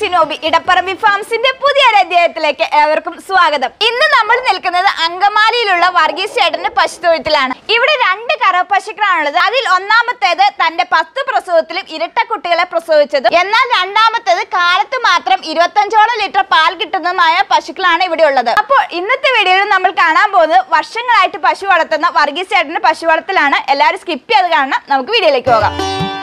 സിനോബി ഇടപ്പറമ്പി ഫാംസിന്റെ പുതിയൊരു അധ്യായത്തിലേക്ക് ഏവർക്കും സ്വാഗതം ഇന്ന് നമ്മൾ നിൽക്കുന്നത് അങ്കമാലിയിലുള്ള വർഗീസ് ചേട്ടന്റെ പശുത്തൊഴുത്തിലാണ് ഇവിടെ രണ്ട് കറവ പശുക്കളാണുള്ളത് അതിൽ ഒന്നാമത്തേത് തന്റെ പത്ത് പ്രസവത്തിലും ഇരട്ട കുട്ടികളെ പ്രസവിച്ചത് എന്നാൽ രണ്ടാമത്തേത് കാലത്ത് മാത്രം ഇരുപത്തഞ്ചോളം ലിറ്റർ പാൽ കിട്ടുന്നതുമായ പശുക്കളാണ് ഇവിടെ ഉള്ളത് അപ്പോൾ ഇന്നത്തെ വീഡിയോയിൽ നമ്മൾ കാണാൻ പോകുന്നത് വർഷങ്ങളായിട്ട് പശു വളർത്തുന്ന വർഗീസ് ചേട്ടന്റെ പശു വളർത്തലാണ് എല്ലാവരും സ്കിപ്പ് ചെയ്ത് കാണണം നമുക്ക് വീഡിയോയിലേക്ക് പോകാം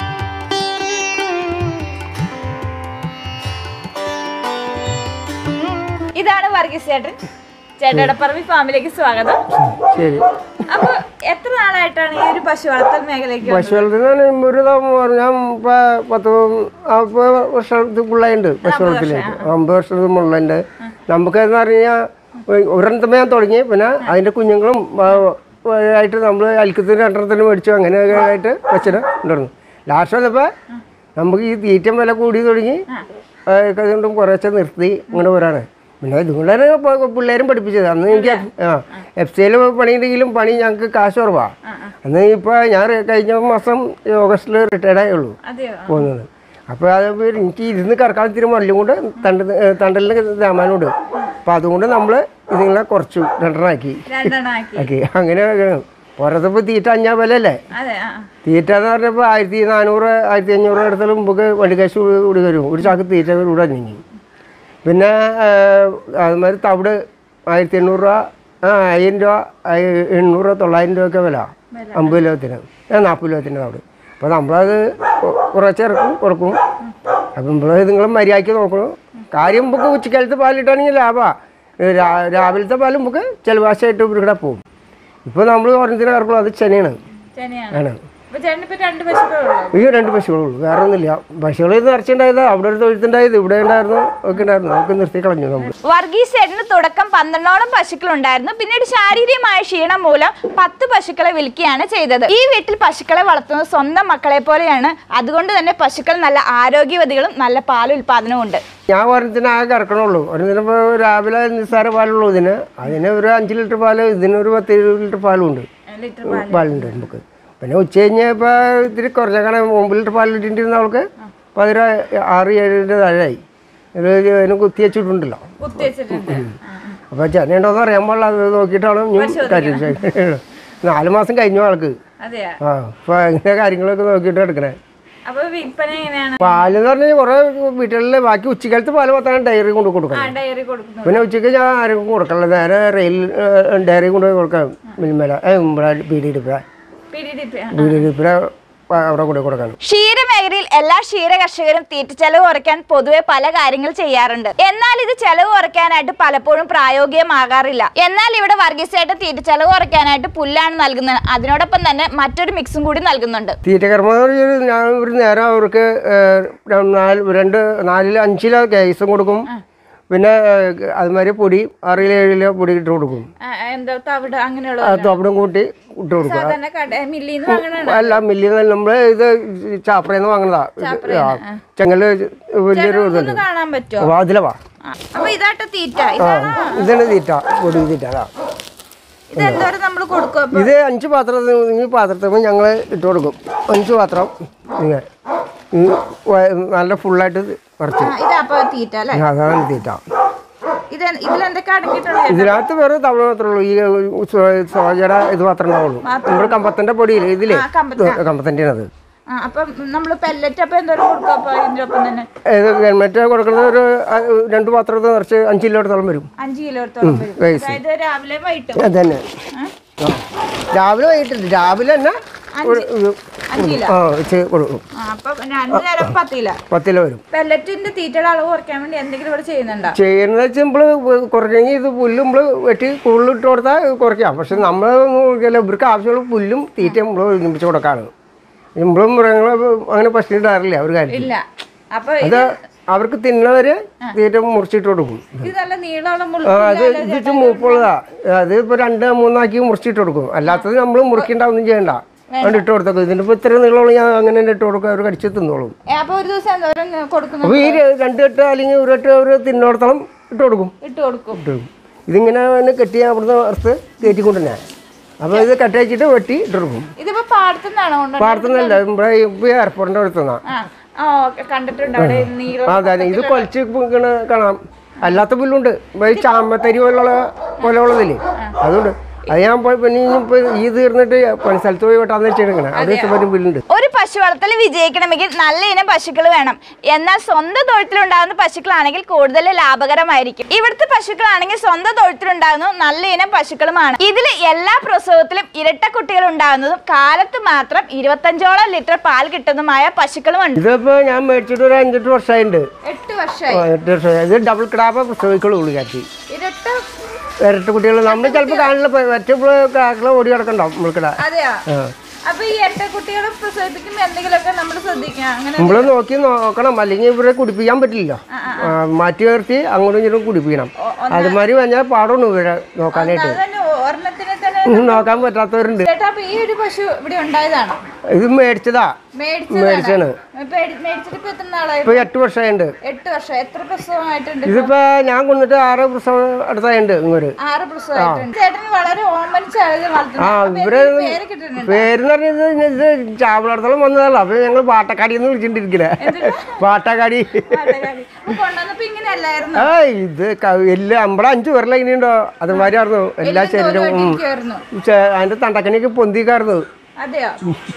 ഇതാണ് വർഗീസ് ചേട്ടൻ ചേട്ടയുടെ പറമ്പി ഫാമിലേക്ക് സ്വാഗതം ശരി അപ്പൊ എത്ര നാളായിട്ടാണ് ഈ ഒരു പശു വളർത്തൽ മേഖലയ്ക്ക് പശു വളർത്തുന്ന ഒരു ഞാൻ ഇപ്പൊ പത്ത് നാൽപ്പത് വർഷത്തിക്കുള്ളുണ്ട് പശു വളർത്തലേക്ക് അമ്പത് വർഷത്തിന് മുള്ളുണ്ട് നമുക്കെന്ന് പറഞ്ഞാൽ ഒരെണ്ണത്തമ്മ ഞാൻ തുടങ്ങി പിന്നെ അതിൻ്റെ കുഞ്ഞുങ്ങളും ആ, ആയിട്ട് നമ്മൾ അൽക്കത്തിന് രണ്ടെണ്ണത്തിന് മേടിച്ചു അങ്ങനെയൊക്കെ ആയിട്ട് വെച്ചിട്ട് ഉണ്ടായിരുന്നു ലാസ്റ്റ് വന്നപ്പോൾ നമുക്ക് ഈ തീറ്റ വില കൂടി തുടങ്ങി ആ, അതുകൊണ്ടും കുറേശ്ശെ നിർത്തി ഇങ്ങനെ വരാണ് പിന്നെ ഇതുകൊണ്ടാണ് ഇപ്പൊ പിള്ളേരും പഠിപ്പിച്ചത് അന്ന് എനിക്ക് ആ എഫ് സിയിൽ പണിയുണ്ടെങ്കിലും പണി ഞങ്ങൾക്ക് കാശ് കുറവാണ് അന്ന് ഇപ്പോൾ ഞാൻ റി- കഴിഞ്ഞ മാസം ഓഗസ്റ്റിൽ റിട്ടയർഡ് ആയുള്ളൂ അതെയോ പോകുന്നത് അപ്പോൾ അത് ഇപ്പൊ എനിക്ക് ഇരുന്ന് കറക്കാൻ ഇത്തിരി മല്ലും കൊണ്ട് തണ്ട് തണ്ടലിന് ദാമാനുണ്ട് അപ്പോൾ അതുകൊണ്ട് നമ്മൾ ഇതിങ്ങളെ കുറച്ചു രണ്ടെണ്ണമാക്കി രണ്ടെണ്ണം ആക്കി ആക്കി അങ്ങനെ പുറത്തിപ്പോൾ തീറ്റ അഞ്ഞാ വില അല്ലേ അതെ ആ തീറ്റ എന്ന് പറഞ്ഞപ്പോൾ ആയിരത്തി നാനൂറ് ആയിരത്തി അഞ്ഞൂറ് അടുത്തുള്ള മുമ്പ് വണ്ടി കാശ് കൂടി വരും ഒരു ചാക്ക് തീറ്റ കൂടെ നീങ്ങി പിന്നെ അതുമാതിരി തവിട് ആയിരത്തി എണ്ണൂറ് രൂപ ആ ആയിരം രൂപ ആയി- എണ്ണൂറ് രൂപ തൊള്ളായിരം രൂപയൊക്കെ വില അമ്പത് കിലോത്തിന് നാൽപ്പത് കിലോത്തിൻ്റെ തവിട് അപ്പോൾ നമ്മളത് കൊ- കുറച്ച് ഇറക്കും കൊടുക്കും അപ്പം നമ്മൾ നിങ്ങൾ മര്യാദയ്ക്ക് നോക്കണം കാര്യം നമുക്ക് ഉച്ചക്കാലത്ത് പാലിട്ടാണെങ്കിൽ ലാഭമാണ് രാവിലത്തെ പാലും നമുക്ക് ചിലവാശമായിട്ട് ഇവിടെ പോകും ഇപ്പോൾ നമ്മൾ ഓരോന്നിനും ഇറക്കുള്ളൂ അത് ചെനയാണ് ചെനയാണ് ആണ് അപ്പൊ ചേട്ടൻ ഇപ്പൊ രണ്ട് പശുക്കളുള്ളൂ ഈ രണ്ട് പശുക്കളുള്ളൂ വേറെ ഒന്നുമില്ല പശുക്കൾ നിറച്ചുണ്ടായത് അവിടെ ഒരു തൊഴുത്തുണ്ടായത് ഇവിടെ ഉണ്ടായിരുന്നു ഒക്കെ ഉണ്ടായിരുന്നു നമുക്ക് നിർത്തി കളഞ്ഞു നമ്മൾ വർഗീസ് ചേട്ടന് തുടക്കം പന്ത്രണ്ടോളം പശുക്കൾ ഉണ്ടായിരുന്നു പിന്നീട് ശാരീരികമായ ക്ഷീണം മൂലം പത്ത് പശുക്കളെ വിൽക്കുകയാണ് ചെയ്തത് ഈ വീട്ടിൽ പശുക്കളെ വളർത്തുന്നത് സ്വന്തം മക്കളെ പോലെയാണ് അതുകൊണ്ട് തന്നെ പശുക്കൾ നല്ല ആരോഗ്യവതികളും നല്ല പാൽ ഉൽപാദനവും ഉണ്ട് ഞാൻ ഒരെണ്ണത്തിന് ആകെ ഇറക്കണുള്ളൂ ഒരെണ്ണത്തിന് ഇപ്പോൾ രാവിലെ നിസ്സാര പാലുള്ളൂ ഇതിന് അതിന് ഒരു അഞ്ച് ലിറ്റർ പാല് ഇതിനൊരു പത്ത് ഇരുപത് ലിറ്റർ പാലും ഉണ്ട് പാലുണ്ട് നമുക്ക് പിന്നെ ഉച്ച കഴിഞ്ഞ് ഇപ്പോൾ ഇത്തിരി കുറച്ചേക്കാണ് ഒമ്പത് ലിറ്റർ പാൽ ഇട്ടിരുന്ന അവൾക്ക് അപ്പോൾ അതൊരു ആറ് ഏഴിൻ്റെ താഴെയായി ഇത് അതിന് കുത്തി വെച്ചിട്ടുണ്ടല്ലോ കുത്തിവെച്ചിട്ടുണ്ട് അപ്പോൾ ചെന്നൈണ്ടോന്ന് അറിയാൻ പാടില്ല അത് നോക്കിയിട്ടാണ് ഞാൻ കാര്യം നാല് മാസം കഴിഞ്ഞു ആൾക്ക് അതെയാ ആ അപ്പോൾ അങ്ങനെ കാര്യങ്ങളൊക്കെ നോക്കിയിട്ട് എടുക്കണേ അപ്പൊ വിൽപ്പന എങ്ങനെയാണ് പാല് എന്ന് പറഞ്ഞാൽ കുറേ വീട്ടുകളിൽ ബാക്കി ഉച്ചക്കാലത്ത് പാല് മൊത്തം ഡയറി കൊണ്ട് കൊടുക്കണം ഡയറി കൊടുക്കുന്നു പിന്നെ ഉച്ചയ്ക്ക് ഞാൻ ആർക്കും കൊടുക്കണില്ല നേരെ റെയിൽ ഡയറി കൊണ്ട് കൊടുക്കാം മിൽമേല ഇവിടെ പീഡിയിടിപ്പുര പിടിയിടിപ്പ് പീഡിയിടിപ്പുര അവിടെ കൊണ്ട് കൊടുക്കണം ക്ഷീരമേഖലയിൽ എല്ലാ ക്ഷീര കർഷകരും തീറ്റ ചെലവ് കുറയ്ക്കാൻ പൊതുവെ പല കാര്യങ്ങൾ ചെയ്യാറുണ്ട് എന്നാൽ ഇത് ചെലവ് കുറയ്ക്കാനായിട്ട് പലപ്പോഴും പ്രായോഗികമാകാറില്ല എന്നാൽ ഇവിടെ വർഗീസായിട്ട് തീറ്റ ചെലവ് കുറയ്ക്കാനായിട്ട് പുല്ലാണ് നൽകുന്നത് അതിനോടൊപ്പം തന്നെ മറ്റൊരു മിക്സും കൂടി നൽകുന്നുണ്ട് തീറ്റകർമ്മം എന്ന് പറഞ്ഞാൽ ഞാൻ ഒരു നേരം അവർക്ക് ഏഹ്, നാല് രണ്ട് നാലിലോ അഞ്ചിലോ കേസും കൊടുക്കും പിന്നെ ഏഹ്, അതുമാതിരി പൊടി ആറിലോ ഏഴിലോ പൊടി ഇട്ട് കൊടുക്കും എന്താ തവിട് അങ്ങനെയുള്ള ആ തോപ്പടും കൂട്ടി ഇട്ട് കൊടുക്കും മില്ലിന്ന് വാങ്ങണ അല്ല മില്ലിൽ നിന്ന് നമ്മൾ ഇത് ചാപ്പറയിൽ നിന്ന് വാങ്ങണതാ ആ, ചെങ്ങല് വലിയൊരു ഇതുണ്ട് കാണാൻ പറ്റുമോ അപ്പോൾ അതിലെ വാ അപ്പൊ ഇതായിട്ട് തീറ്റ ആ ഇതാണ് തീറ്റ പൊടി തീറ്റ അതാ ഇത് എന്തോരം നമ്മൾ കൊടുക്കും ഇത് അഞ്ച് പാത്രത്തിൽ ഈ പാത്രത്തിൽ ഞങ്ങൾ ഇട്ട് കൊടുക്കും അഞ്ച് പാത്രം ഇങ്ങനെ ഈ വ- നല്ല ഫുള്ളായിട്ട് നിറച്ച് ഇതാ അപ്പൊ തീറ്റ അല്ലെ അതാണ് തീറ്റ ഇത് ഇതിലെന്തൊക്കെ അടങ്ങിയിട്ടുള്ളത് ഇതിനകത്ത് വേറെ തവണ മാത്രമേ ഉള്ളൂ ഈ സോ- സോജയുടെ ഇത് മാത്രമേ ഉണ്ടാവുള്ളൂ നമ്മുടെ കമ്പത്തിന്റെ പൊടിയില്ലേ ഇതില്ലേ ആ, കമ്പ- കമ്പത്തിന്റെ അത് ആ അപ്പം നമ്മൾ പെല്ലറ്റ് അപ്പൊ എന്തോരം കൊടുക്കും അപ്പൊ ഇതിന്റെ ഒപ്പം തന്നെ ഇത് ഗവൺമെന്റ് കൊടുക്കുന്നത് ഒരു ആ, രണ്ട് പാത്രത്തിൽ നിറച്ച് അഞ്ച് കിലോടത്തോളം വരും അഞ്ച് കിലോത്തോളം വരും വയസ്സ് അതായത് രാവിലെ വൈകിട്ടും അത് തന്നെ ആ. രാവിലെ വൈകിട്ടില്ല രാവിലെ തന്നെ ഒരു ഇത് അഞ്ച് കിലോ ആ വെച്ച് കൊടുക്കും ആ അപ്പൊ രണ്ടു നേരം പത്ത് കിലോ പത്ത് കിലോ വരും പെല്ലറ്റിന്റെ തീറ്റയുടെ അളവ് കുറയ്ക്കാൻ വേണ്ടി എന്തെങ്കിലും ഇവിടെ ചെയ്യുന്നുണ്ടോ ചെയ്യുന്നത് വെച്ചാൽ നമ്മൾ കുറഞ്ഞെങ്കിൽ ഇത് പുല്ലും നമ്മൾ വെട്ടി കൂടുതലിട്ട് കൊടുത്താൽ കുറയ്ക്കാം പക്ഷെ നമ്മൾ നോക്കിയാൽ ഇവർക്ക് ആവശ്യമുള്ള പുല്ലും തീറ്റയും നമ്മൾ ഒരുമിച്ച് കൊടുക്കാണ് നമ്മളും മൃഗങ്ങളെ അങ്ങനെ പശുവിടാറില്ല ഒരു കാര്യം ഇല്ല അപ്പൊ അത് അവർക്ക് തിന്നവര് തീറ്റ മുറിച്ചിട്ട് കൊടുക്കും ഇത് നല്ല നീളമുള്ള മുൾ- ആ, അത് ഇത് ഇച്ചിരി മൂപ്പുള്ളതാ അത് ഇപ്പോൾ രണ്ട് മൂന്നാക്കി മുറിച്ചിട്ട് കൊടുക്കും അല്ലാത്തത് നമ്മൾ മുറിക്കേണ്ട ഒന്നും ചെയ്യണ്ട അതുകൊണ്ട് ഇട്ട് കൊടുത്തേക്കും ഇതിൻ്റെ ഇപ്പോൾ ഇത്ര നീളമുള്ള ഞാൻ അങ്ങനെ തന്നെ ഇട്ട് കൊടുക്കും അവർ കടിച്ച് തിന്നോളും ഏ, അപ്പൊ ഒരു ദിവസം എന്തോരം കൊടുക്കുന്നു അപ്പോൾ ഈ രണ്ട് കെട്ട് അല്ലെങ്കിൽ ഒരു കെട്ട് അവർ തിന്നോടത്തോളം ഇട്ട് കൊടുക്കും ഇട്ട് കൊടുക്കും ഇട്ട് കൊടുക്കും. ഇതിങ്ങനെ തന്നെ കെട്ടി അവിടുന്ന് അറുത്ത് കയറ്റിക്കൊണ്ട് തന്നെ അപ്പോൾ ഇത് കെട്ടി വെച്ചിട്ട് വെട്ടി ഇട്ട് കൊടുക്കും ഇതിപ്പോ പാടത്തുനിന്നാണോ കൊണ്ട് പാടത്തുനിന്നല്ല ഇവിടെ ഇപ്പോൾ എയർപോർട്ടിൻ്റെ അടുത്തുനിന്നാ ആ ആ ഓക്കെ കണ്ടിട്ടുണ്ട് അവിടെ നീളം അതെ അതെ ഇത് കൊലച്ച് ഇങ്ങനെ കാണാം അല്ലാത്ത പുല്ലുണ്ട് ഈ ചാമത്തരി പോലുള്ള പോലെയുള്ളതില്ലേ അതുകൊണ്ട് അത് ഞാൻ പോയി പിന്നെ ഇനിയിപ്പോ ഈ തീർന്നിട്ട് പണി സ്ഥലത്ത് പോയി വെട്ടാന്ന് വെച്ചെടുക്കണം അത് ഇഷ്ടപ്പെട്ട പുല്ലുണ്ട് ഒരു പശു വളർത്തൽ വിജയിക്കണമെങ്കിൽ നല്ല ഇനം പശുക്കൾ വേണം എന്നാൽ സ്വന്തം തൊഴുത്തിലുണ്ടാകുന്ന പശുക്കളാണെങ്കിൽ കൂടുതൽ ലാഭകരമായിരിക്കും ഇവിടുത്തെ പശുക്കളാണെങ്കിൽ സ്വന്തം തൊഴുത്തിലുണ്ടാകുന്നു നല്ല ഇനം പശുക്കളുമാണ് ഇതിൽ എല്ലാ പ്രസവത്തിലും ഇരട്ട കുട്ടികൾ ഉണ്ടാകുന്നതും കാലത്ത് മാത്രം ഇരുപത്തഞ്ചോളം ലിറ്റർ പാൽ കിട്ടുന്നതുമായ പശുക്കളുമുണ്ട് ഇതിപ്പോ ഞാൻ മേടിച്ചിട്ട് ഒരു അഞ്ചെട്ട് വർഷമായിട്ടുണ്ട് എട്ട് വർഷമായി ആ, എട്ട് വർഷമായി ഇത് ഡബിൾ ക്രാപ്പ് പ്രസവിക്കുള്ളൂ കാറ്റി ഇരട്ട ഇരട്ട കുട്ടികൾ നമ്മൾ ചിലപ്പോൾ കാണില്ല മറ്റേ കാക്കളെ ഓടി കിടക്കണ്ടാവും നമ്മൾക്കിട അതെയാ ആ അപ്പൊ ഈ ഇരട്ട കുട്ടികളെ പ്രസവിപ്പിക്കുമ്പോ എന്തെങ്കിലുമൊക്കെ നമ്മൾ ശ്രദ്ധിക്കണം അങ്ങനെ നമ്മൾ നോക്കി നോക്കണം അല്ലെങ്കിൽ ഇവരെ കുടിപ്പിക്കാൻ പറ്റില്ല ആ, മാറ്റി നിർത്തി അങ്ങോട്ടും ഇങ്ങോട്ടും കുടിപ്പിക്കണം അതുമാതിരി കഴിഞ്ഞാൽ പാടണം ഇവരെ നോക്കാനായിട്ട് അതന്നെ ഒരെണ്ണത്തിനെ തന്നെ നോക്കാൻ പറ്റാത്തവരുണ്ട് ചേട്ടാ അപ്പൊ ഈ ഒരു പശു ഇവിടെ ഉണ്ടായതാണോ ഇത് മേടിച്ചതാ മേടിച്ചതാണ് മേടിച്ചാണ് ഇപ്പൊ എടി- മേടിച്ചിട്ട് ഇപ്പൊ എത്ര നാളായി ഇപ്പൊ എട്ട് വർഷമായിട്ടുണ്ട് എട്ട് വർഷം എത്ര പ്രസവമായിട്ടുണ്ട് ഇതിപ്പോ ഞാൻ കൊണ്ടിട്ട് ആറ് പ്രസവം അടുത്തായിട്ടുണ്ട് ഇങ്ങോട്ട് ആറ് പ്രസവമായിട്ടുണ്ട് ചേട്ടന് വളരെ ഓമനിച്ചാണ് വളർത്തുന്നത് ആ അപ്പൊ ഇവര് എന്തെങ്കിലും പേര് കിട്ടുന്നുണ്ട് പേരെന്ന് പറഞ്ഞത് ഇത് ചാവളത്തോളം വന്നതല്ല അപ്പൊ ഞങ്ങൾ പാട്ടക്കാടി എന്ന് വിളിച്ചിട്ടിരിക്കില്ല പാട്ടക്കാടി പാട്ടക്കാരി. അപ്പൊ കൊണ്ടുവന്നപ്പോ ഇങ്ങനെ അല്ലായിരുന്നു ആ ഇത് ക- എല്ലാം നമ്മുടെ അഞ്ചു പേരിലെ എങ്ങനെയുണ്ടോ അതുമാതിരി ആയിരുന്നു എല്ലാ ശരീരവും ഉം. ഇരിക്കുവായിരുന്നു. ചെ- അതിന്റെ തണ്ടക്കനൊക്കെ പൊന്തിക്കായിരുന്നു അതെയോ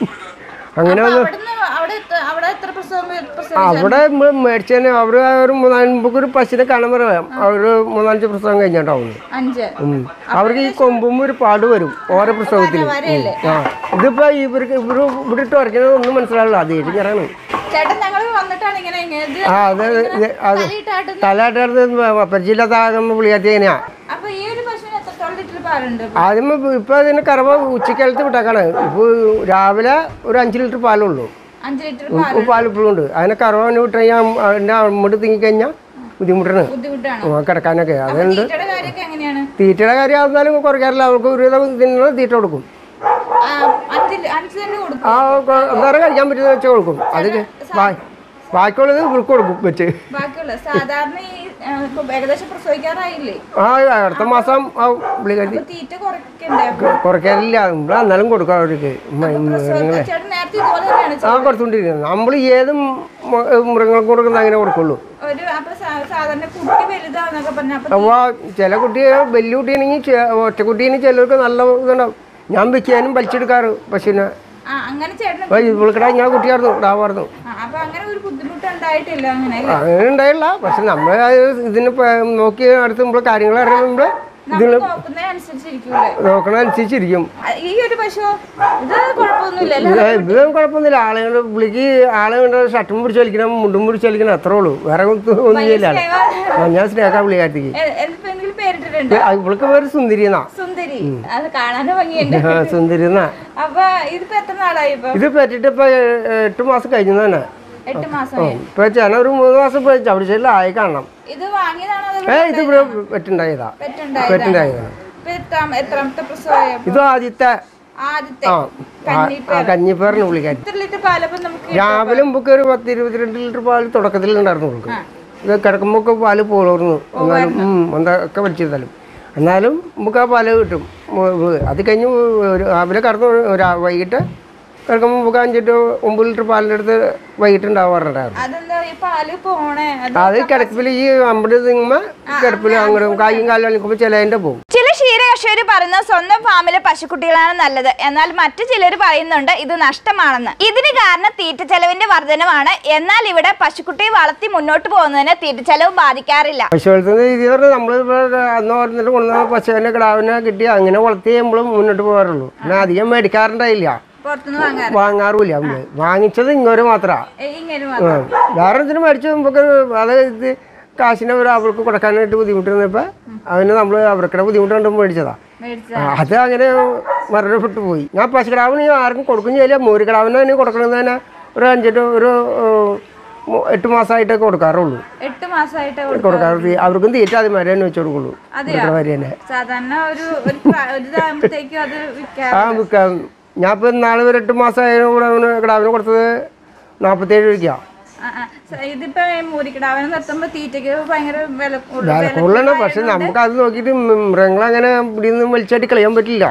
അങ്ങനെ അപ്പൊ വന്ന് അവിടുന്ന് അവിടെ എത്ര- അവിടെ എത്ര പ്രസവം പ്രസവം അവിടെ മേടിച്ചതിന് അവര് ഒരു മൂന്നാല് ഒരു പശുവിനെ കാണാൻ പറയാം അവര് മൂന്നാലഞ്ച് പ്രസവം കഴിഞ്ഞിട്ടാവും അഞ്ച് ഉം. അവർക്ക് ഈ കൊമ്പും ഒരു പാട് വരും ഓരോ പ്രസവത്തിന് വരയല്ലേ ആ ഇതിപ്പോ ഇവർക്ക് ഇവര് ഇവിടെ ഇട്ട് വരയ്ക്കുന്നത് ഒന്നും മനസ്സിലാവില്ല അത് ഞാനാണ് ചേട്ടൻ ഞങ്ങൾ വന്നിട്ടാണ് ഇങ്ങനെ ഇങ്ങനെ ഇത് ആ അത് ഇത് അത് തലയിട്ടാട്ട് തലയാട്ടടുത്ത് പരിചയമില്ലാത്ത ആകുമ്പോൾ വിളിയാത്തി എങ്ങനെയാ അപ്പൊ ഈ ഒരു പശുവിന് എത്രത്തോളം ലിറ്റർ പാലുണ്ട് ആദ്യം ഇപ്പൊ അതിന് കറവ ഉച്ചക്കാലത്ത് വിട്ടേക്കാണ് ഇപ്പൊ രാവിലെ ഒരു അഞ്ച് ലിറ്റർ പാലുള്ളൂ അഞ്ച് ലിറ്റർ ഇപ്പൊ പാൽ ഇപ്പോഴും ഉണ്ട് അതിനെ കറവന് വിട്ട് കഴിഞ്ഞാൽ അതിന്റെ അമ്മട്ട് തിങ്ങിക്കഴിഞ്ഞാൽ ബുദ്ധിമുട്ടാണ് ബുദ്ധിമുട്ടാണ് ആ, കിടക്കാനൊക്കെ അതുകൊണ്ട് തീറ്റയുടെ കാര്യമൊക്കെ എങ്ങനെയാണ് തീറ്റയുടെ കാര്യം ആവുന്നാലും കുറയ്ക്കാറില്ല അവർക്ക് ഒരു വിധം ഇതിനുള്ള തീറ്റ കൊടുക്കും ആ, അഞ്ച് ലി- അഞ്ച് തന്നെ കൊടുക്കും ആ കൊ- എന്താ കഴിക്കാൻ പറ്റുന്ന വെച്ചാൽ കൊടുക്കും അത് ബാ- ബാക്കിയുള്ളത് ഇവർക്ക് കൊടുക്കും വെച്ച് ബാക്കിയുള്ള സാധാരണ ഈ ആ, ഇപ്പൊ ഏകദേശം പ്രസവിക്കാറായില്ലേ ആ അടുത്ത മാസം ആ വിളിക്കാത്തി അപ്പൊ തീറ്റ കുറയ്ക്കണ്ടേ അപ്പൊ കുറയ്ക്കാറില്ല നമ്മൾ എന്നാലും കൊടുക്കാം അവർക്ക് മ- പ്രസവ ചേട്ടൻ നേരത്തെ ഇതുപോലെ തന്നെയാണ് ആ കൊടുത്തോണ്ടിരിക്കുന്നത് നമ്മൾ ഏതും മ- മൃഗങ്ങൾക്ക് കൊടുക്കുന്ന അങ്ങനെ കൊടുക്കുള്ളൂ ഒരു അപ്പൊ സാ- സാധാരണ കുട്ടി വലുതാന്നൊക്കെ പറഞ്ഞ അപ്പൊ അപ്പോൾ ചില കുട്ടിയെ വലിയ കുട്ടിയാണെങ്കിൽ ഒറ്റ കുട്ടീന് ചിലർക്ക് നല്ല ഇതുണ്ടാവും ഞാൻ വെക്കാനും വലിച്ചെടുക്കാറ് പശുവിനെ ആ അങ്ങനെ ചേട്ടന് അപ്പോൾ ഇവൾക്കിടെ ഞാൻ കുട്ടിയായിരുന്നു ഇടാവായിരുന്നു ആ, അപ്പൊ അങ്ങനെ ഒരു ബുദ്ധിമുട്ട് ഉണ്ടായിട്ടില്ല അങ്ങനെ അല്ലേ? അങ്ങനെ ഉണ്ടായില്ല പക്ഷെ നമ്മൾ ഇതിന് പ- നോക്കി അടുത്ത് നമ്മൾ കാര്യങ്ങൾ അറിയുമ്പോൾ നമ്മൾ നോക്കുന്നതിന് അനുസരിച്ചിരിക്കൂലേ നോക്കണ അനുസരിച്ചിരിക്കും ആ, ഈ ഒരു പശു ഇത് കുഴപ്പമൊന്നുമില്ല അല്ലേ ഇത് ഇത് കുഴപ്പമൊന്നുമില്ല ആളുകൾ വിളിക്ക് ആളുകളുടെ ഷർട്ടും പിടിച്ച് വലിക്കണം മുണ്ടും പിടിച്ച് വലിക്കണം അത്രേ ഉള്ളൂ വേറെ ഒന്നും ഒന്നും ചെയ്യില്ല ആ, ഞാൻ സ്നേഹ വിളിക്കാത്തേക്ക് എ- എന്തിപ്പോ എന്തെങ്കിലും പേരിട്ടിട്ടുണ്ട് ഇവൾക്ക് പേര് സുന്ദരി എന്നാ സുന്ദരി അത് കാണാനും ഭംഗിയുണ്ട് ആ, സുന്ദരി എന്നാ അപ്പൊ ഇതിപ്പോ എത്ര നാളായി ഇപ്പൊ ഇത് പറ്റിട്ട് ഇപ്പൊ ഏ, എട്ട് മാസം കഴിഞ്ഞു തന്നെ എട്ട് മാസമായി ഇപ്പൊ ചേന ഒരു മൂന്ന് മാസം ഇപ്പൊ ചവിടിച്ചതിൽ ആയി കാണണം ഇത് വാങ്ങിയതാണോ അതോ ഏ ഇത് ഇവിടെ പെറ്റുണ്ടായതാ പെറ്റുണ്ടായതാണ് പെറ്റുണ്ടായതാണ് ഇപ്പൊ എത്രാം എത്രാമത്തെ പ്രസവമായ ഇത് ആദ്യത്തെ ആദ്യത്തെ ആ ആ, ആ കഞ്ഞിപ്പേറിന് വിളിക്കാൻ എത്ര ലിറ്റർ പാലപ്പം നമുക്ക് രാവിലെ മുമ്പ് ഒരു പത്ത് ഇരുപത്തിരണ്ട് ലിറ്റർ പാല് തുടക്കത്തിൽ ഉണ്ടായിരുന്നു കൊടുക്കും ഇത് കിടക്കുമ്പോൾ ഒക്കെ പാല് പോളർന്നു എന്നാലും ഉം, എന്താ ഒക്കെ വലിച്ചിരുന്നാലും എന്നാലും നമുക്ക് ആ പാല് കിട്ടും ഉം, ഉം. അത് കഴിഞ്ഞ് ഒരു രാവിലെ കടന്നു ഒരു- വൈകിട്ട് കിടക്കുമ്പോൾ നമുക്ക് അഞ്ചെട്ട് ഒമ്പത് ലിറ്റർ പാലിൻ്റെ അടുത്ത് വൈകിട്ട് ഉണ്ടാവാറുണ്ടായിരുന്നു അതെന്താ ഈ പാല് പോണേ അത് അത് കിടപ്പിൽ ഈ അമ്പത് തിങ്ങുമ്പോൾ കിടപ്പിൽ അങ്ങോട്ട് കായും കാലും അണിക്കുമ്പോൾ ചിലതിൻ്റെ പോകും ചില ക്ഷീര കർഷകർ പറയുന്ന സ്വന്തം ഫാമിലെ പശുക്കുട്ടികളാണ് നല്ലത് എന്നാൽ മറ്റു ചിലർ പറയുന്നുണ്ട് ഇത് നഷ്ടമാണെന്ന് ഇതിന് കാരണം തീറ്റ ചെലവിന്റെ വർധനമാണ് എന്നാൽ ഇവിടെ പശുക്കുട്ടിയെ വളർത്തി മുന്നോട്ട് പോകുന്നതിന് തീറ്റ ചെലവ് ബാധിക്കാറില്ല പശു വളർത്തുന്ന രീതി പറഞ്ഞാൽ നമ്മൾ അന്ന് പറഞ്ഞിട്ട് കൊണ്ടുവന്ന പശുവിനെ കിടാവിനെ കിട്ടി അങ്ങനെ വളർത്തി നമ്മൾ മുന്നോട്ട് പോകാറുള്ളൂ പിന്നെ അധികം മേടിക്കാറുണ്ടായില്ല പുറത്തുനിന്ന് വാങ്ങാറ് വാങ്ങാറുമില്ല നമ്മള് വാങ്ങിച്ചത് ഇങ്ങോട്ട് മാത്രമാണ് ഏ, ഇങ്ങനെ മാത്രം. വേറെ ഇതിന് മേടിച്ച് നമുക്ക് അത് ഇത് കാശിനെ ഒരു അവർക്ക് കൊടുക്കാനായിട്ട് ബുദ്ധിമുട്ടുന്നപ്പോൾ അതിന് നമ്മൾ അവർക്കിടെ ബുദ്ധിമുട്ട് കണ്ടും മേടിച്ചതാ മേടിച്ച ആ, അത് അങ്ങനെ മരണപ്പെട്ടു പോയി ഞാൻ പശുക്കിടാവിന് ആർക്കും കൊടുക്കും ചെയ്യില്ല മൂരിക്കിടാവിന് തന്നെ കൊടുക്കണമെന്ന് തന്നെ ഒരു അഞ്ചെട്ട് ഒരു ഏഹ്, മു- എട്ട് മാസമായിട്ടേ കൊടുക്കാറുള്ളൂ എട്ട് മാസമായിട്ട് കൊടുക്കും കൊടുക്കാറ് അവർക്കും തീറ്റ അത് മരം തന്നെ വെച്ച് കൊടുക്കുള്ളൂ അതെയോ? കൊടുക്കണ മാതിരി തന്നെ സാധാരണ ഒരു ഒരു പ്രാ- ഒരു ഇതാകുമ്പോഴത്തേക്കും അത് വിൽക്കാം ആ വിൽക്കാം ഞാൻ ഇപ്പം നാളെ ഒരു എട്ട് മാസമായ കൂടെ അവന് കിടാവിന് കൊടുത്തത് നാൽപ്പത്തേഴ് രൂപയ്ക്കാണ് ആ, ആ. സ- ഇതിപ്പോ ഈ മൂരിക്കിടാവിനെ നിർത്തുമ്പോ തീറ്റയ്ക്ക് ഭയങ്കര വില കൂടുതൽ വില കൂടുതലാണ് പക്ഷെ നമുക്ക് അത് നോക്കിയിട്ട് മൃഗങ്ങളെ അങ്ങനെ ഇവിടെ നിന്ന് വലിച്ചാട്ടി കളയാൻ പറ്റില്ല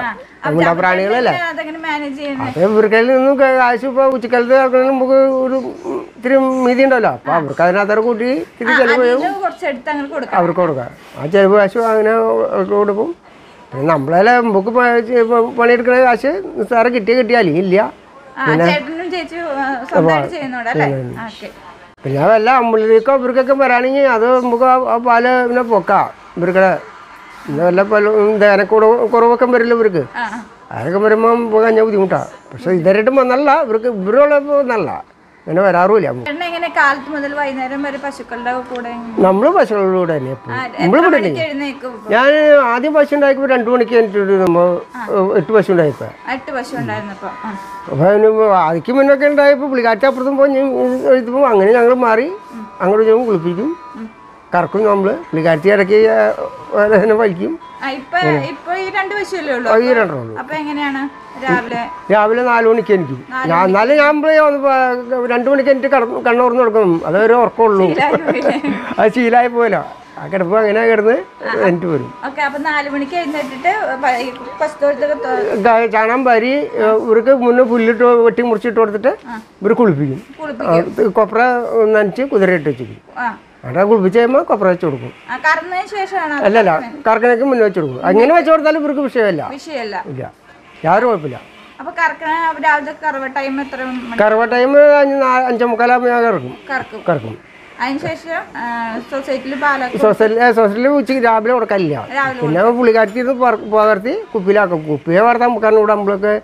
മിണ്ടാപ്രാണികളല്ലേ അതെങ്ങനെ മാനേജ് ചെയ്യുന്നത് അത് ഇവർക്ക് നിന്നും കാശ് ഇപ്പോൾ ഉച്ചക്കാലത്ത് ഇറക്കണ നമുക്ക് ഒരു ഉം, ഇത്തിരി മീതി ഉണ്ടല്ലോ അപ്പോൾ അവർക്ക് അതിനകത്ത് കൂട്ടി ഇത്തിരി ചിലവ് ഇതില് കുറച്ച് എടുത്ത് അങ്ങനെ കൊടുക്കാം അവർക്ക് കൊടുക്കാം ആ ചെലവ് കാശ് അങ്ങനെ അവർക്ക് കൊടുക്കും പിന്നെ നമ്മളെ നമുക്ക് പ- ചെ- പ- പണിയെടുക്കുന്ന കാശ് നിസ്സാരം കിട്ടിയ കിട്ടിയാൽ ഇല്ല ആ ചേട്ടനും ചേച്ചി സ്വന്തമായിട്ട് ചെയ്യുന്നുണ്ട് അല്ലേ ഓക്കെ പിന്നെ വല്ല അമ്പലിലേക്കോ ഇവർക്കൊക്കെ വരാണെങ്കിൽ അത് നമുക്ക് ആ- ആ പാല് പിന്നെ പൊക്കാം ഇവർക്കടെ പിന്നെ വല്ല പല ദേനക്കുറവ് കുറവൊക്കെ വരില്ല ഇവർക്ക് ആ ആ. അതൊക്കെ വരുമ്പോൾ നമുക്ക് കഴിഞ്ഞാൽ ബുദ്ധിമുട്ടാണ് പക്ഷെ ഇതായിട്ടും വന്നല്ല ഇവർക്ക് ഇവരുള്ളപ്പോൾ വന്നല്ല അങ്ങനെ വരാറുമില്ല ചേട്ടൻ എങ്ങനെ കാലത്ത് മുതൽ വൈകുന്നേരം വരെ പശുക്കളുടെ കൂടെ നമ്മൾ പശുക്കളിലൂടെ തന്നെ എപ്പോഴും ആ, നമ്മൾ എത്ര ഇവിടെ മണിക്ക് എഴുന്നേക്കും ഇപ്പൊ? ഞാൻ ആദ്യം പശു ഉണ്ടാക്കിയപ്പോൾ രണ്ട് മണിക്ക് കഴിഞ്ഞിട്ട് നമ്മൾ എട്ട് പശു ഉണ്ടായിപ്പോൾ എട്ട് പശു ഉണ്ടായിരുന്നപ്പോ ആ. അപ്പോൾ അതിന് ആദ്യം മുന്നൊക്കെ ഉണ്ടായപ്പോൾ പുള്ളിക്കാറ്റ് അപ്പുറത്തും പോയി എഴുതുമ്പോൾ അങ്ങനെ ഞങ്ങൾ മാറി അങ്ങോട്ട് ഞങ്ങൾ കുളിപ്പിക്കും കറക്കും നമ്മൾ പുള്ളിക്കാറ്റ് ഇടയ്ക്ക് അതിനെ വലിക്കും ആ, ഇപ്പൊ ഇപ്പൊ ഈ രണ്ട് പശുവല്ലേ ഉള്ളൂ അത് ഈ രണ്ടെണ്ണമുള്ളൂ അപ്പൊ എങ്ങനെയാണ് രാവിലെ രാവിലെ നാല് മണിക്ക് എനിക്ക് ഞാൻ എന്നാലും ഞാൻ പോയി ഒന്ന് പ- രണ്ട് മണിക്ക് എനിക്ക് കടന്ന് കണ്ണുറന്ന് കൊടുക്കണം അതൊരു ഉറക്കമുള്ളൂ അത് ശീലമായി പോയല്ലോ ആ കിടപ്പ് അങ്ങനെ കിടന്ന് എനിക്ക് വരും ഓക്കെ അപ്പൊ നാല് മണിക്ക് എഴുന്നേറ്റിട്ട് പ- ഈ പശുത്തൊഴുത്തൊക്കെ തൊ- ഗ- ചാണകം വാരി ഏഹ്, ഇവർക്ക് മുന്നേ പുല്ലിട്ട് വെട്ടി മുറിച്ചിട്ട് കൊടുത്തിട്ട് ഇവർ കുളിപ്പിക്കും കുളിപ്പിക്കും ആ, കൊപ്ര നനച്ച് കുതിരയിട്ട് വെച്ചിരിക്കും ആ അവിടെ കുളിപ്പിച്ച് കഴിയുമ്പോൾ കൊപ്ര വെച്ച് കൊടുക്കും ആ, കറന്നതിന് ശേഷമാണ് അത് അല്ലല്ല കറക്കണയ്ക്ക് മുന്നേ വെച്ച് കൊടുക്കും അങ്ങനെ വെച്ച് കൊടുത്താലും ഇവർക്ക് വിഷയമില്ല വിഷയമല്ല ഇല്ല യാതൊരു കുഴപ്പമില്ല അപ്പൊ കറക്കണ രാവിലത്തെ കറവ ടൈം എത്ര മണി കറവ ടൈം അഞ്ച് നാ- അഞ്ചേ മുക്കാലാകുമ്പോൾ ഞാൻ കറക്കും കറക്കും കറക്കും അതിനുശേഷം സൊസൈറ്റിയിൽ പാലൊക്കെ സോസലിൽ സോസലിൽ ഉച്ചയ്ക്ക് രാവിലെ കൊടുക്കലില്ല രാവിലെ പിന്നെ പുള്ളിക്കാരത്തി ഇത് പകർത്തി കുപ്പിയിലാക്കും കുപ്പിയെ വളർത്താൻ കാരണം ഇവിടെ നമ്മളൊക്കെ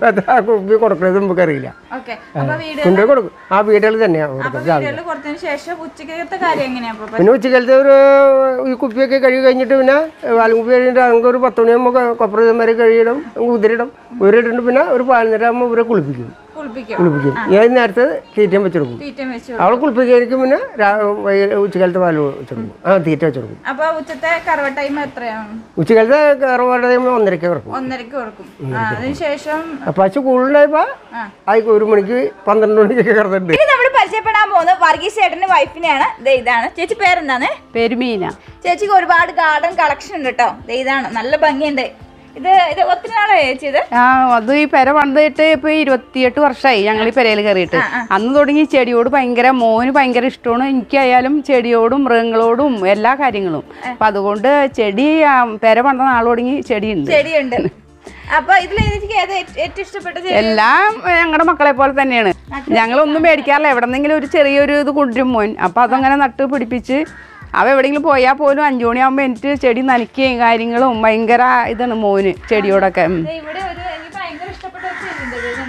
ആ കുപ്പി കൊടുക്കണത് നമുക്ക് അറിയില്ല ഓക്കെ അപ്പൊ വീട് കൊണ്ടുപോയി കൊടുക്കും ആ വീടുകളിൽ തന്നെയാണ് അപ്പൊ കൊടുക്കുന്നത് രാവിലെ വീടുകളിൽ കൊടുത്തതിന് ശേഷം ഉച്ചക്കത്തെ കാര്യം എങ്ങനെയാ അപ്പൊ പിന്നെ ഉച്ചക്കാലത്തെ ഒരു ഈ കുപ്പിയൊക്കെ കഴുകി കഴിഞ്ഞിട്ട് പിന്നെ വാലുകുപ്പി കഴിഞ്ഞിട്ട് നമുക്ക് ഒരു പത്ത് മണിയാകുമ്പോൾ കൊപ്പറ വരെ കഴിയിടും കുതിരിടും കുതിരിട്ടുണ്ട് പിന്നെ ഒരു പതിനൊന്നര ആകുമ്പോൾ ഇവരെ കുളിപ്പിക്കും കുളിപ്പിക്കും കുളിപ്പിക്കും ഞാൻ നേരത്തെ തീറ്റയും വെച്ചെടുക്കും തീറ്റ വെച്ചു അവളെ കുളിപ്പിക്കായിരിക്കും പിന്നെ രാ- വൈ- ഉച്ചക്കാലത്തെ പാല് വെച്ചെടുക്കും ആ തീറ്റ വെച്ചെടുക്കും അപ്പൊ ഉച്ചത്തെ കറവ ടൈം എത്രയാണ് ഉച്ചക്കാലത്തെ കയറുപാട് ഒന്നരക്ക് കിടക്കും ഒന്നരക്ക് കൊടുക്കും ആ, അതിനുശേഷം പശു കൂടുതലായപ്പോൾ ആ. ആയിക്കോ ഒരു മണിക്ക് പന്ത്രണ്ട് മണിക്കൊക്കെ കിടന്നിട്ടുണ്ട് ഇനി നമ്മൾ പരിചയപ്പെടാൻ പോകുന്നത് വർഗീസ് ചേട്ടന്റെ വൈഫിനെയാണ് ദേ ഇതാണ് ചേച്ചി പേരെന്താണ് പെരുമീന ചേച്ചിക്ക് ഒരുപാട് ഗാർഡൻ കളക്ഷൻ ഉണ്ട് കേട്ടോ ദേ ഇതാണ് നല്ല ഭംഗിയുണ്ട് ഇത് ഇത് ഒത്തിരി നാളായി ചേച്ചി ഇത് ആ അത് ഈ പെര പണിതിട്ട് ഇപ്പൊ ഇരുപത്തിയെട്ട് വർഷമായി ഞങ്ങൾ ഈ പെരയിൽ കയറിയിട്ട് അന്ന് തുടങ്ങി ചെടിയോട് ഭയങ്കര മോന് ഭയങ്കര ഇഷ്ടമാണ് എനിക്കായാലും ചെടിയോടും മൃഗങ്ങളോടും എല്ലാ കാര്യങ്ങളും അപ്പൊ അതുകൊണ്ട് ചെടി ആ, പെര പണിത നാൾ തുടങ്ങി ചെടിയുണ്ട് ചെടിയുണ്ട് അപ്പൊ ഇതിൽ എനിക്ക് ഏതാ ഏറ്റ- ഏറ്റവും ഇഷ്ടപ്പെട്ട ചെടി എല്ലാം ഞങ്ങളുടെ മക്കളെ പോലെ തന്നെയാണ് ഞങ്ങളൊന്നും മേടിക്കാറില്ല എവിടെന്നെങ്കിലും ഒരു ചെറിയൊരു ഇത് കൊണ്ടുവരും മോൻ അപ്പൊ അതങ്ങനെ നട്ട് പിടിപ്പിച്ച് അവ എവിടെയെങ്കിലും പോയാൽ പോലും അഞ്ചു മണിയാകുമ്പോൾ എനിക്ക് ചെടി നനയ്ക്കുകയും കാര്യങ്ങളും ഭയങ്കര ഇതാണ് മോന് ചെടിയോടൊക്കെ ഉം. ദേ ഇവിടെ ഒരു എനിക്ക് ഭയങ്കര ഇഷ്ടപ്പെട്ട ഒരു ചെടി ഉണ്ട് ദേ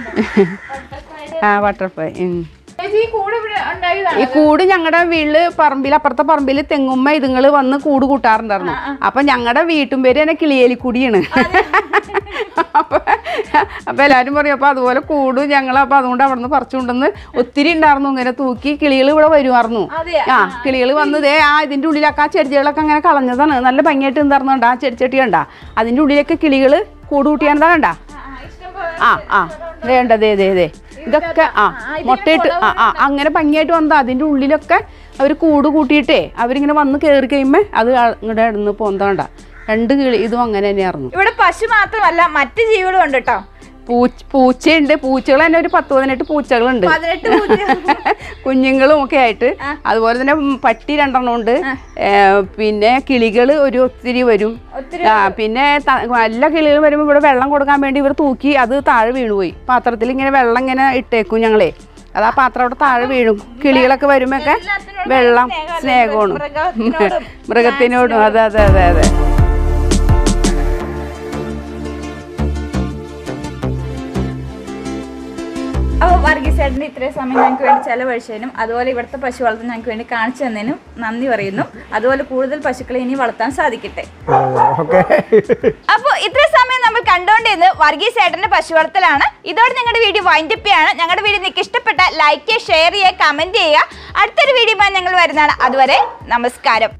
ഇതുണ്ടോ? ആ ബട്ടർഫ്ലൈ ഉം. ചേച്ചി ഈ കൂടെ ഇവിടെ ഉണ്ടായതാണ് ഈ കൂട് ഞങ്ങളുടെ വീട്ടില് പറമ്പിൽ അപ്പുറത്തെ പറമ്പിൽ തെങ്ങുമ്മ ഇതുങ്ങള് വന്ന് കൂട് കൂട്ടാറുണ്ടായിരുന്നു അപ്പൊ ഞങ്ങളുടെ വീട്ടും പേര് തന്നെ കിളിയേലിക്കുടിയാണ് അപ്പൊ അപ്പൊ എല്ലാരും പറയും അപ്പൊ അതുപോലെ കൂട് ഞങ്ങൾ അപ്പൊ അതുകൊണ്ട് അവിടെ നിന്ന് പറിച്ചുകൊണ്ടെന്ന് ഒത്തിരി ഉണ്ടായിരുന്നു ഇങ്ങനെ തൂക്കി കിളികൾ ഇവിടെ വരുമായിരുന്നു അതെയാ? ആ കിളികൾ വന്നതേ ആ ഇതിന്റെ ഉള്ളിലൊക്കെ ആ ചെടികളൊക്കെ അങ്ങനെ കളഞ്ഞതാണ് നല്ല ഭംഗിയായിട്ട് ഉണ്ടായിരുന്നുണ്ട് ആ ചെടിച്ചട്ടി കണ്ട അതിന്റെ ഉള്ളിലൊക്കെ കിളികൾ കൂട് കൂട്ടിയാണ്ടാ കണ്ട ആ ആ വേണ്ട ദേ ദേ ദേ ഇതൊക്കെ ആ മുട്ടയിട്ട് ആ ആ അങ്ങനെ ഭംഗിയായിട്ട് വന്നത് അതിൻ്റെ ഉള്ളിലൊക്കെ അവർ കൂട് കൂട്ടിയിട്ടേ അവരിങ്ങനെ വന്ന് കയറി കഴിയുമ്പോൾ അത് ഇങ്ങോട്ട് ഇടന്ന് പോന്തണ്ട രണ്ട് കിളി ഇതും അങ്ങനെ തന്നെയായിരുന്നു ഇവിടെ പശു മാത്രമല്ല മറ്റു ജീവികളും ഉണ്ട് കേട്ടോ പൂച്ച പൂച്ചയുണ്ട് പൂച്ചകൾ തന്നെ ഒരു പത്ത് പതിനെട്ട് പൂച്ചകളുണ്ട് പതിനെട്ട് പൂച്ച കുഞ്ഞുങ്ങളും ഒക്കെ ആയിട്ട് അതുപോലെ തന്നെ ഉം പട്ടി രണ്ടെണ്ണം ഉണ്ട് ഏ, പിന്നെ കിളികൾ ഒരു ഒത്തിരി വരും ഒത്തിരി ആ പിന്നെ ത- എല്ലാ കിളികളും വരുമ്പോൾ ഇവിടെ വെള്ളം കൊടുക്കാൻ വേണ്ടി ഇവർ തൂക്കി അത് താഴെ വീണുപോയി പാത്രത്തിൽ ഇങ്ങനെ വെള്ളം ഇങ്ങനെ ഇട്ടേക്കും ഞങ്ങളെ അത് ആ പാത്രം അവിടെ താഴെ വീഴും കിളികളൊക്കെ വരുമ്പോഴൊക്കെ എല്ലാത്തിനോടും വെള്ളം സ്നേഹമല്ലേ? സ്നേഹമാണ് മൃഗത്തിനോടും മൃഗത്തിനോടും അതെ അതെ അതെ അതെ അപ്പോൾ വർഗീസേട്ടൻ്റെ ഇത്രയും സമയം ഞങ്ങൾക്ക് വേണ്ടി ചെലവഴിച്ചതിനും അതുപോലെ ഇവിടുത്തെ പശു വളർത്തൽ ഞങ്ങൾക്ക് വേണ്ടി കാണിച്ചു തന്നതിനും നന്ദി പറയുന്നു അതുപോലെ കൂടുതൽ പശുക്കളെ ഇനി വളർത്താൻ സാധിക്കട്ടെ ഓക്കെ അപ്പോൾ ഇത്രയും സമയം നമ്മൾ കണ്ടുകൊണ്ടിരുന്നത് വർഗീസ് ഏട്ടന്റെ പശു വളർത്തലാണ് ഇതോടെ ഞങ്ങളുടെ വീഡിയോ വൈൻഡപ്പ് ചെയ്യാണ് ഞങ്ങളുടെ വീഡിയോ നിങ്ങൾക്ക് ഇഷ്ടപ്പെട്ട ലൈക്ക് ചെയ്യുക ഷെയർ ചെയ്യുക കമന്റ് ചെയ്യുക അടുത്തൊരു വീഡിയോ ഞങ്ങൾ വരുന്നതാണ് അതുവരെ നമസ്കാരം